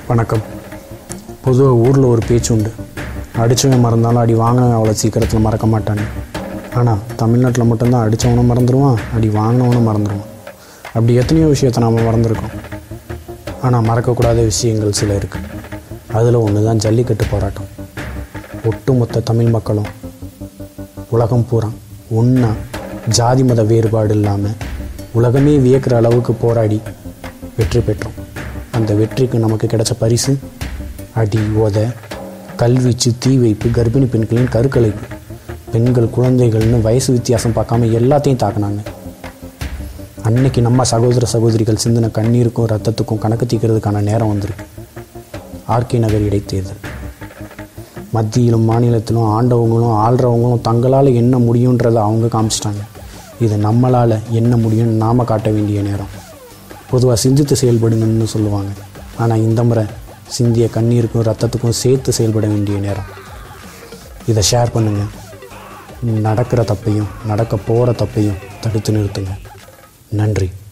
வணக்கம் பொதுவாக ஊரில் ஒரு பேச்சு உண்டு அடித்தவன் மறந்தாலும் அடி வாங்கினவன் அவ்வளோ சீக்கிரத்தில் மறக்க மாட்டான்னு ஆனால் தமிழ்நாட்டில் மட்டும்தான் அடித்தவனும் மறந்துடுவான் அடி வாங்கினவனும் மறந்துடுவான் அப்படி எத்தனையோ விஷயத்தை நாம் மறந்துருக்கோம் ஆனால் மறக்கக்கூடாத விஷயங்கள் சில இருக்குது அதில் ஒன்று தான் ஜல்லிக்கட்டு போராட்டம் ஒட்டுமொத்த தமிழ் மக்களும் உலகம் பூரா ஒன்றா ஜாதி மத வேறுபாடு இல்லாமல் உலகமே வியக்கிற அளவுக்கு போராடி வெற்றி பெற்றோம் அந்த வெற்றிக்கு நமக்கு கிடைச்ச பரிசு அடி உத கல்வீச்சு தீ வைப்பு கர்ப்பிணி பெண்களின் கருக்கலைப்பு பெண்கள் குழந்தைகள்னு வயசு வித்தியாசம் பார்க்காம எல்லாத்தையும் தாக்குனாங்க அன்னைக்கு நம்ம சகோதர சகோதரிகள் சிந்தின கண்ணீருக்கும் ரத்தத்துக்கும் கணக்கு தீக்கிறதுக்கான நேரம் வந்திருக்கு ஆர்கே நகர் இடைத்தேர்தல் மத்தியிலும் மாநிலத்திலும் ஆண்டவங்களும் ஆள்றவங்களும் தங்களால் என்ன முடியுன்றதை அவங்க காமிச்சிட்டாங்க இது நம்மளால் என்ன முடியும்னு நாம் காட்ட வேண்டிய நேரம் பொதுவாக சிந்தித்து செயல்படுங்கன்னு சொல்லுவாங்க ஆனால் இந்த முறை சிந்திய கண்ணீருக்கும் ரத்தத்துக்கும் சேர்த்து செயல்பட வேண்டிய நேரம் இதை ஷேர் பண்ணுங்கள் நடக்கிற தப்பையும் நடக்க போகிற தப்பையும் தடுத்து நிறுத்துங்க நன்றி